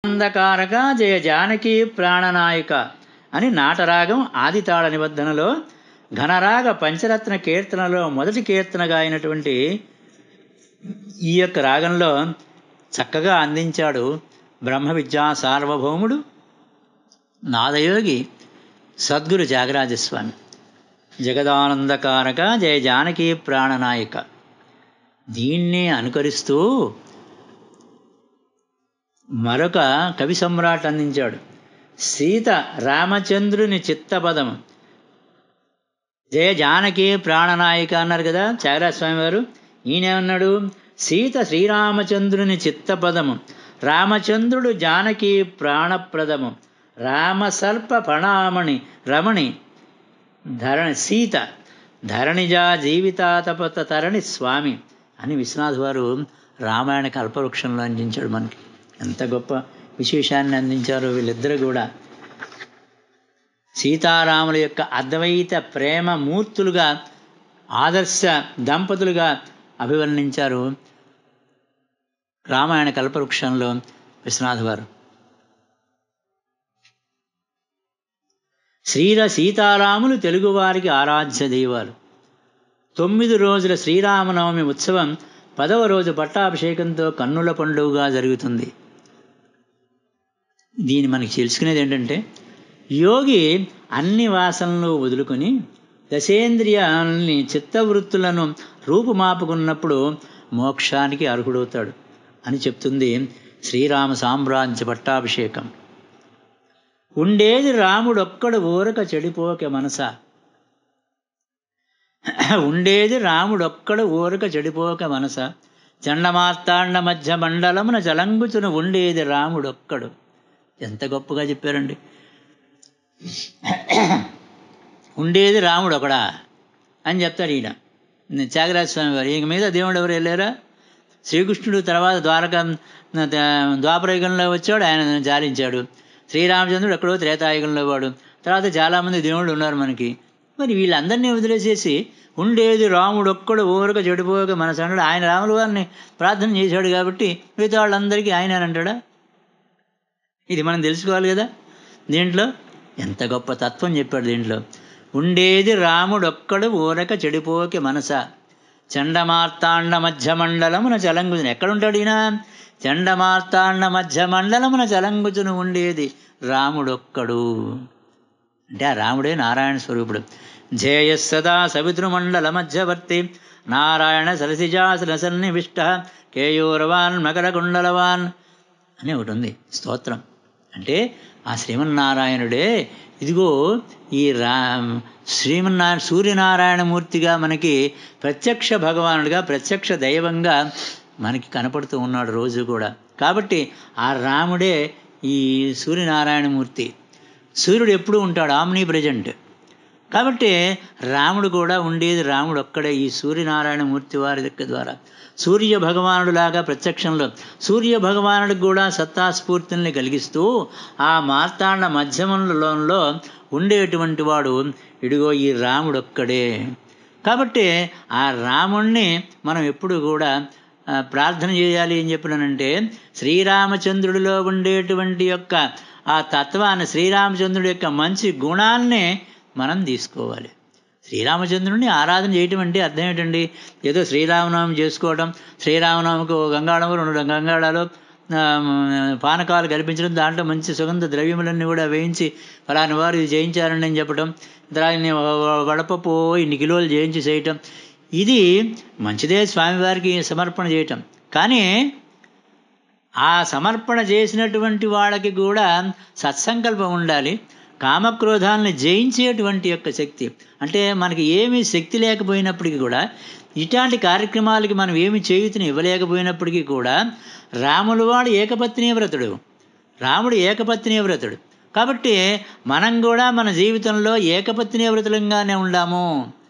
అంధకారక జయ జానకి ప్రాణనాయిక అని నాటరాగం ఆదితాళ నిబద్ధనలో ఘనరాగ పంచరత్న కీర్తనలో మొదటి కీర్తనగా అయినటువంటి ఈ యొక్క రాగంలో చక్కగా అందించాడు బ్రహ్మ విద్యా సార్వభౌముడు నాదయోగి సద్గురు త్యాగరాజస్వామి జగదానందకారక జయ జానకి ప్రాణనాయిక దీన్నే అనుకరిస్తూ మరొక కవి సమ్రాట్ అందించాడు సీత రామచంద్రుని చిత్తపదం జయ జానకి ప్రాణనాయిక అన్నారు కదా త్యాగరాజస్వామి వారు ఈయనేమన్నాడు సీత శ్రీరామచంద్రుని చిత్తపదము రామచంద్రుడు జానకి ప్రాణప్రదము రామసర్ప ప్రణామణి రమణి ధరణి సీత ధరణిజా జీవితాతపత తరణి స్వామి అని విశ్వనాథ్ వారు రామాయణ కల్పవృక్షంలో అందించాడు మనకి ఎంత గొప్ప విశేషాన్ని అందించారు వీళ్ళిద్దరూ కూడా సీతారాముల యొక్క అద్వైత ప్రేమ మూర్తులుగా ఆదర్శ దంపతులుగా అభివర్ణించారు రామాయణ కల్పవృక్షంలో విశ్వనాథ్ వారు శ్రీర సీతారాములు తెలుగువారికి ఆరాధ్య దైవాలు తొమ్మిది రోజుల శ్రీరామనవమి ఉత్సవం పదవ రోజు పట్టాభిషేకంతో కన్నుల పండుగగా జరుగుతుంది దీన్ని మనకి తెలుసుకునేది ఏంటంటే యోగి అన్ని వాసనలు వదులుకొని దశేంద్రియాలని చిత్తవృత్తులను రూపుమాపుకున్నప్పుడు మోక్షానికి అర్హుడవుతాడు అని చెప్తుంది శ్రీరామ సామ్రాజ్య పట్టాభిషేకం ఉండేది రాముడొక్కడు ఊరక చెడిపోక మనస ఉండేది రాముడొక్కడు ఊరక చెడిపోక మనస చండమార్తాండ మధ్య మండలమున జలంగుచున ఉండేది రాముడొక్కడు ఎంత గొప్పగా చెప్పారండి ఉండేది రాముడు ఒకడా అని చెప్తాడు ఈయన త్యాగరాజ స్వామి వారు ఈయన మీద దేవుడు ఎవరు వెళ్ళారా శ్రీకృష్ణుడు తర్వాత ద్వారక ద్వాపరయుగంలో వచ్చాడు ఆయన జాలించాడు శ్రీరామచంద్రుడు ఎక్కడో త్రేతాయుగంలో వాడు తర్వాత చాలామంది దేవుళ్ళు ఉన్నారు మనకి మరి వీళ్ళందరినీ వదిలేసేసి ఉండేది రాముడు ఒక్కడు ఊరక చెడిపోక మన సంగడు ఆయన రాముల వారిని ప్రార్థన చేశాడు కాబట్టి మిగతా వాళ్ళందరికీ ఆయన అంటాడా ఇది మనం తెలుసుకోవాలి కదా దీంట్లో ఎంత గొప్ప తత్వం చెప్పాడు దీంట్లో ఉండేది రాముడొక్కడు ఊరక చెడిపోకి మనస చండమార్తాండ మధ్య మండలమున చలంగుచును ఎక్కడుంటాడు ఈయన చండమార్తాండ మధ్య మండలమున చలంగుచును ఉండేది రాముడొక్కడు అంటే ఆ రాముడే నారాయణ స్వరూపుడు జేయ సదా సవితృమండల మధ్యవర్తి నారాయణ సరసిజాసన సన్నివిష్ట కేయూరవాన్ మకరకుండలవాన్ అని ఒకటి ఉంది స్తోత్రం అంటే ఆ శ్రీమన్నారాయణుడే ఇదిగో ఈ రా శ్రీమన్నారాయణ సూర్యనారాయణమూర్తిగా మనకి ప్రత్యక్ష భగవానుడిగా ప్రత్యక్ష దైవంగా మనకి కనపడుతూ ఉన్నాడు రోజు కూడా కాబట్టి ఆ రాముడే ఈ సూర్యనారాయణమూర్తి సూర్యుడు ఎప్పుడూ ఉంటాడు ఆమ్నీ ప్రజెంట్ కాబట్టి రాముడు కూడా ఉండేది రాముడు ఒక్కడే ఈ సూర్యనారాయణమూర్తి వారి యొక్క ద్వారా సూర్య భగవానుడిలాగా ప్రత్యక్షంలో సూర్య భగవానుడికి కూడా సత్తాస్ఫూర్తిని కలిగిస్తూ ఆ మార్తాండ మధ్యమంలో ఉండేటువంటి వాడు ఇడిగో ఈ రాముడు ఒక్కడే కాబట్టి ఆ రాముణ్ణి మనం ఎప్పుడు కూడా ప్రార్థన చేయాలి అని చెప్పినానంటే శ్రీరామచంద్రుడిలో ఉండేటువంటి యొక్క ఆ తత్వాన్ని శ్రీరామచంద్రుడి యొక్క మంచి గుణాన్ని మనం తీసుకోవాలి శ్రీరామచంద్రుడిని ఆరాధన చేయటం అంటే అర్థం ఏంటండి ఏదో శ్రీరామనామం చేసుకోవడం శ్రీరామనామకు గంగాళము రెండు గంగాళాలు పానకాలు కల్పించడం దాంట్లో మంచి సుగంధ ద్రవ్యములన్నీ కూడా వేయించి ఫలాని వారు ఇది చేయించారండి అని చెప్పడం దాన్ని వడపప్పు ఇన్ని కిలోలు చేయించి చేయటం ఇది మంచిదే స్వామివారికి సమర్పణ చేయటం కానీ ఆ సమర్పణ చేసినటువంటి వాళ్ళకి కూడా సత్సంకల్పం ఉండాలి కామక్రోధాలను జయించేటువంటి యొక్క శక్తి అంటే మనకి ఏమీ శక్తి లేకపోయినప్పటికీ కూడా ఇట్లాంటి కార్యక్రమాలకి మనం ఏమి చేయుతని ఇవ్వలేకపోయినప్పటికీ కూడా రాములు వాడు ఏకపత్ని వ్రతుడు రాముడు ఏకపత్ని వ్రతుడు కాబట్టి మనం కూడా మన జీవితంలో ఏకపత్ని వ్రతులంగానే ఉండాము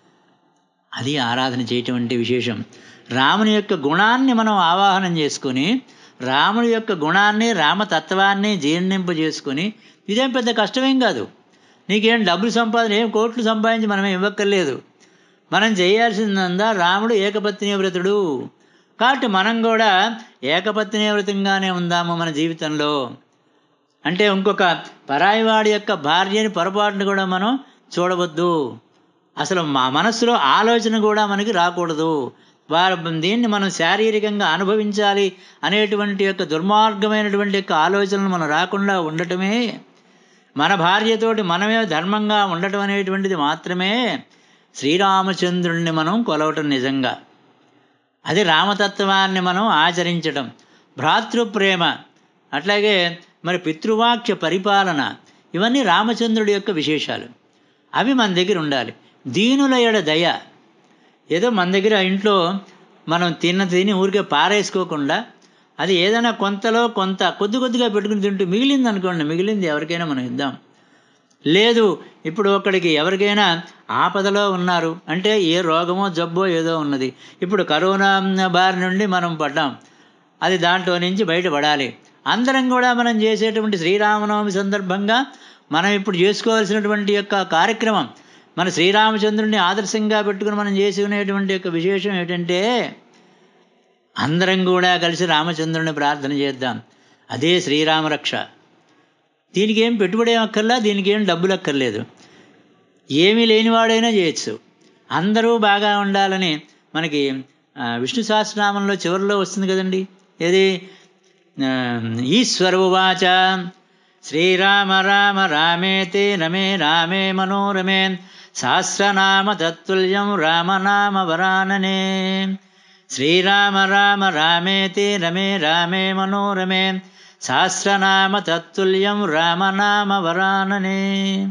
అది ఆరాధన చేయటం అంటే విశేషం రాముని యొక్క గుణాన్ని మనం ఆవాహనం చేసుకొని రాముడి యొక్క గుణాన్ని రామతత్వాన్ని జీర్ణింప చేసుకొని ఇదేం పెద్ద కష్టమేం కాదు నీకేం డబ్బులు సంపాదన ఏం కోట్లు సంపాదించి మనం ఇవ్వక్కర్లేదు మనం చేయాల్సిందందా రాముడు ఏకపత్ని వ్రతుడు కాబట్టి మనం కూడా ఏకపత్ని వ్రతంగానే ఉందాము మన జీవితంలో అంటే ఇంకొక పరాయివాడి యొక్క భార్యని పొరపాటును కూడా మనం చూడవద్దు అసలు మా మనస్సులో ఆలోచన కూడా మనకి రాకూడదు వారు దీన్ని మనం శారీరకంగా అనుభవించాలి అనేటువంటి యొక్క దుర్మార్గమైనటువంటి యొక్క ఆలోచనలు మనం రాకుండా ఉండటమే మన భార్యతోటి మనమే ధర్మంగా ఉండటం అనేటువంటిది మాత్రమే శ్రీరామచంద్రుణ్ణి మనం కొలవటం నిజంగా అది రామతత్వాన్ని మనం ఆచరించటం భ్రాతృప్రేమ అట్లాగే మరి పితృవాక్య పరిపాలన ఇవన్నీ రామచంద్రుడి యొక్క విశేషాలు అవి మన దగ్గర ఉండాలి దీనుల ఎడ దయ ఏదో మన దగ్గర ఇంట్లో మనం తిన్న తిని ఊరికే పారేసుకోకుండా అది ఏదైనా కొంతలో కొంత కొద్ది కొద్దిగా పెట్టుకుని తింటూ మిగిలింది అనుకోండి మిగిలింది ఎవరికైనా మనం ఇద్దాం లేదు ఇప్పుడు ఒకడికి ఎవరికైనా ఆపదలో ఉన్నారు అంటే ఏ రోగమో జబ్బో ఏదో ఉన్నది ఇప్పుడు కరోనా బారి నుండి మనం పడ్డాం అది దాంట్లో నుంచి బయటపడాలి అందరం కూడా మనం చేసేటువంటి శ్రీరామనవమి సందర్భంగా మనం ఇప్పుడు చేసుకోవాల్సినటువంటి యొక్క కార్యక్రమం మన శ్రీరామచంద్రుడిని ఆదర్శంగా పెట్టుకుని మనం చేసుకునేటువంటి యొక్క విశేషం ఏంటంటే అందరం కూడా కలిసి రామచంద్రుని ప్రార్థన చేద్దాం అదే శ్రీరామరక్ష దీనికి ఏం పెట్టుబడి ఏం అక్కర్లా దీనికి ఏం డబ్బులు అక్కర్లేదు ఏమీ లేనివాడైనా చేయొచ్చు అందరూ బాగా ఉండాలని మనకి ఆ, విష్ణు సహస్రనామంలో చివరిలో వస్తుంది కదండి ఏది ఆ, ఈశ్వరువాచ శ్రీరామ రామ రామేతే రమే రామే మనోరమే సహస్రనామ తత్తుల్యం రామనామ వరాననే శ్రీరామ రామ రామేతే రమే రామే మనోరమే సహస్రనామ తత్తుల్యం రామనామ వరాననే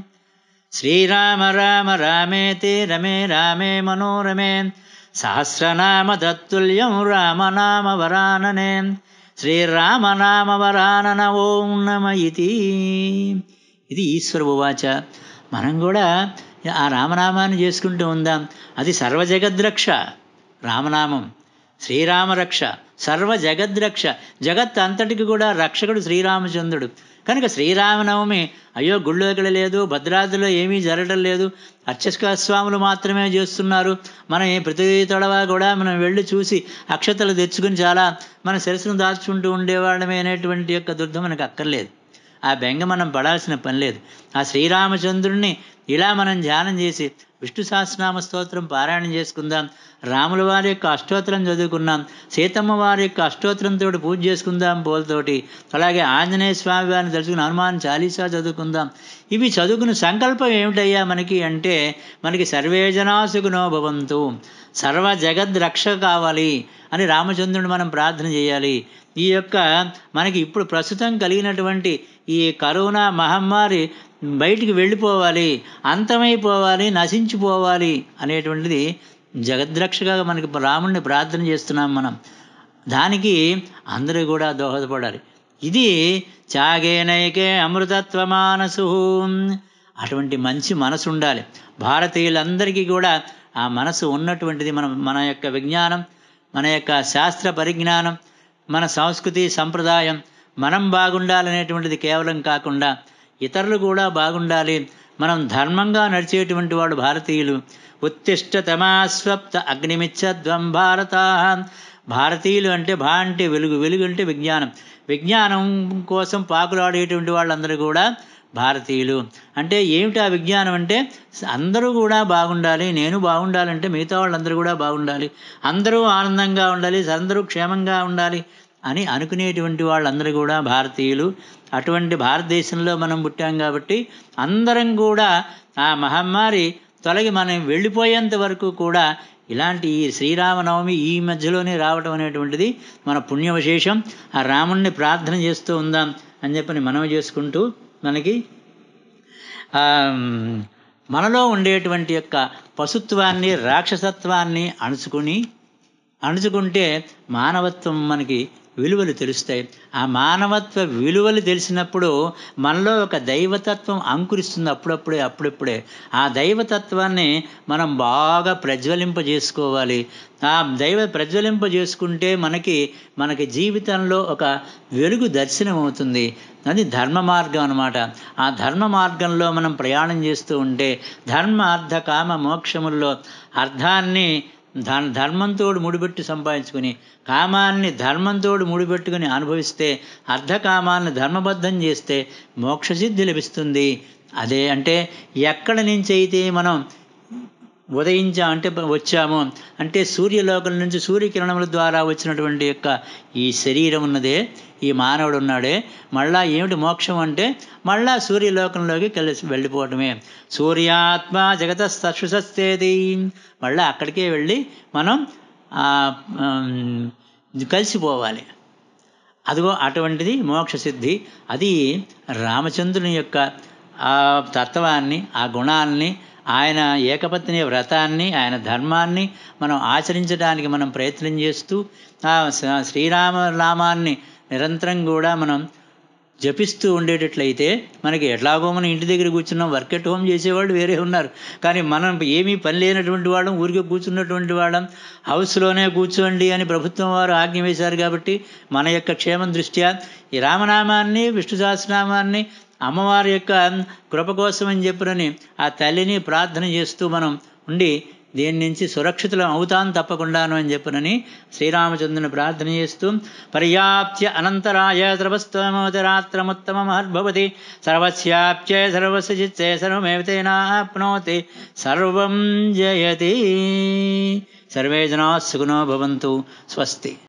శ్రీరామ రామ రామేతే రమే రామే మనోరమే సహస్రనామ తత్తుల్యం రామనామ వరాననే శ్రీరామనామ వరానన ఓం నమ ఇతి ఇది ఈశ్వర ఉవాచ మనం కూడా ఆ రామనామాన్ని చేసుకుంటూ ఉందాం అది సర్వ జగద్రక్ష రామనామం శ్రీరామరక్ష సర్వ జగద్రక్ష జగత్ అంతటికి కూడా రక్షకుడు శ్రీరామచంద్రుడు కనుక శ్రీరామనవమి అయ్యో గుళ్ళో ఇక్కడ లేదు భద్రాద్రిలో ఏమీ జరగడం లేదు అర్చక స్వాములు మాత్రమే చేస్తున్నారు మనం ఏ ప్రతి తడవ కూడా మనం వెళ్ళి చూసి అక్షతలు తెచ్చుకుని చాలా మన శిరస్సును దాచుకుంటూ ఉండేవాళ్ళమే అనేటువంటి యొక్క దుర్ధ మనకు అక్కర్లేదు ఆ బెంగ మనం పడాల్సిన పని లేదు ఆ శ్రీరామచంద్రుణ్ణి ఇలా మనం ధ్యానం చేసి విష్ణు సహస్రనామ స్తోత్రం పారాయణం చేసుకుందాం రాముల వారి యొక్క అష్టోత్తరం చదువుకున్నాం సీతమ్మ వారి యొక్క అష్టోత్తరంతో పూజ చేసుకుందాం పోలతోటి అలాగే ఆంజనేయ స్వామి వారిని తలుచుకుని హనుమాన్ చాలీసా చదువుకుందాం ఇవి చదువుకున్న సంకల్పం ఏమిటయ్యా మనకి అంటే మనకి సర్వే జనాసుకునో భవంతు సర్వ జగద్ రక్ష కావాలి అని రామచంద్రుని మనం ప్రార్థన చేయాలి ఈ యొక్క మనకి ఇప్పుడు ప్రస్తుతం కలిగినటువంటి ఈ కరోనా మహమ్మారి బయటికి వెళ్ళిపోవాలి అంతమైపోవాలి నశించిపోవాలి అనేటువంటిది జగద్రక్షగా మనకి రాముడిని ప్రార్థన చేస్తున్నాం మనం దానికి అందరూ కూడా దోహదపడాలి ఇది చాగేనైకే అమృతత్వ మానసు అటువంటి మంచి మనసు ఉండాలి భారతీయులందరికీ కూడా ఆ మనసు ఉన్నటువంటిది మన మన యొక్క విజ్ఞానం మన యొక్క శాస్త్ర పరిజ్ఞానం మన సంస్కృతి సంప్రదాయం మనం బాగుండాలనేటువంటిది కేవలం కాకుండా ఇతరులు కూడా బాగుండాలి మనం ధర్మంగా నడిచేటువంటి వాడు భారతీయులు ఉత్తిష్టతమాస్వప్త అగ్నిమిచ్చద్వం భారత భారతీయులు అంటే భా అంటే వెలుగు వెలుగు అంటే విజ్ఞానం విజ్ఞానం కోసం పాకులాడేటువంటి వాళ్ళందరూ కూడా భారతీయులు అంటే ఏమిటి ఆ విజ్ఞానం అంటే అందరూ కూడా బాగుండాలి నేను బాగుండాలంటే మిగతా వాళ్ళందరూ కూడా బాగుండాలి అందరూ ఆనందంగా ఉండాలి అందరూ క్షేమంగా ఉండాలి అని అనుకునేటువంటి వాళ్ళందరూ కూడా భారతీయులు అటువంటి భారతదేశంలో మనం పుట్టాం కాబట్టి అందరం కూడా ఆ మహమ్మారి తొలగి మనం వెళ్ళిపోయేంత వరకు కూడా ఇలాంటి ఈ శ్రీరామనవమి ఈ మధ్యలోనే రావటం అనేటువంటిది మన పుణ్య విశేషం ఆ రాముణ్ణి ప్రార్థన చేస్తూ ఉందాం అని చెప్పని మనవి చేసుకుంటూ మనకి ఆ, మనలో ఉండేటువంటి యొక్క పశుత్వాన్ని రాక్షసత్వాన్ని అణుచుకుని అణుచుకుంటే మానవత్వం మనకి విలువలు తెలుస్తాయి ఆ మానవత్వ విలువలు తెలిసినప్పుడు మనలో ఒక దైవతత్వం అంకురిస్తుంది అప్పుడప్పుడే అప్పుడప్పుడే ఆ దైవతత్వాన్ని మనం బాగా ప్రజ్వలింపజేసుకోవాలి ఆ దైవ ప్రజ్వలింపజేసుకుంటే మనకి మనకి జీవితంలో ఒక వెలుగు దర్శనం అవుతుంది అది ధర్మ మార్గం అనమాట ఆ ధర్మ మార్గంలో మనం ప్రయాణం చేస్తూ ఉంటే ధర్మ అర్థ కామ మోక్షముల్లో అర్థాన్ని ధన ధర్మంతోడు ముడిపెట్టి సంపాదించుకుని కామాన్ని ధర్మంతోడు ముడిపెట్టుకుని అనుభవిస్తే అర్ధకామాన్ని ధర్మబద్ధం చేస్తే మోక్షసిద్ధి లభిస్తుంది అదే అంటే ఎక్కడి నుంచి అయితే మనం ఉదయించా అంటే వచ్చాము అంటే సూర్యలోకం నుంచి సూర్యకిరణముల ద్వారా వచ్చినటువంటి యొక్క ఈ శరీరం ఉన్నదే ఈ మానవుడు ఉన్నాడే మళ్ళా ఏమిటి మోక్షం అంటే మళ్ళా సూర్యలోకంలోకి కలిసి వెళ్ళిపోవటమే సూర్యాత్మ జగత సశుసస్తేది మళ్ళా అక్కడికే వెళ్ళి మనం ఆ, ఉమ్, కలిసిపోవాలి అదిగో అటువంటిది మోక్ష సిద్ధి అది రామచంద్రుని యొక్క ఆ తత్వాన్ని ఆ గుణాలని ఆయన ఏకపత్ని వ్రతాన్ని ఆయన ధర్మాన్ని మనం ఆచరించడానికి మనం ప్రయత్నం చేస్తూ ఆ స- శ్రీరామ నామాన్ని నిరంతరం కూడా మనం జపిస్తూ ఉండేటట్లయితే మనకి ఎట్లాగో మనం ఇంటి దగ్గర కూర్చున్నాం వర్క్ ఎట్ హోమ్ చేసేవాళ్ళు వేరే ఉన్నారు కానీ మనం ఏమీ పని లేనటువంటి వాళ్ళం ఊరికే కూర్చున్నటువంటి వాళ్ళం హౌస్లోనే కూర్చోండి అని ప్రభుత్వం వారు ఆజ్ఞ వేశారు కాబట్టి మన యొక్క క్షేమం దృష్ట్యా ఈ రామనామాన్ని విష్ణు సహస్రనామాన్ని అమ్మవారి యొక్క కృప కోసం అని చెప్పినని ఆ తల్లిని ప్రార్థన చేస్తూ మనం ఉండి దీని నుంచి సురక్షితులం అవుతాం తప్పకుండాను అని చెప్పనని శ్రీరామచంద్రుని ప్రార్థన చేస్తూ పర్యాప్త్య అనంతరాయ ద్రవస్తమోదరాత్రముత్తమహద్భవతి సర్వస్యాప్త్యే సర్వస్య చిత్తే సర్వమేవ తేనాప్నోతి సర్వం జయతి సర్వే జనా సుఖినో భవంతు స్వస్తి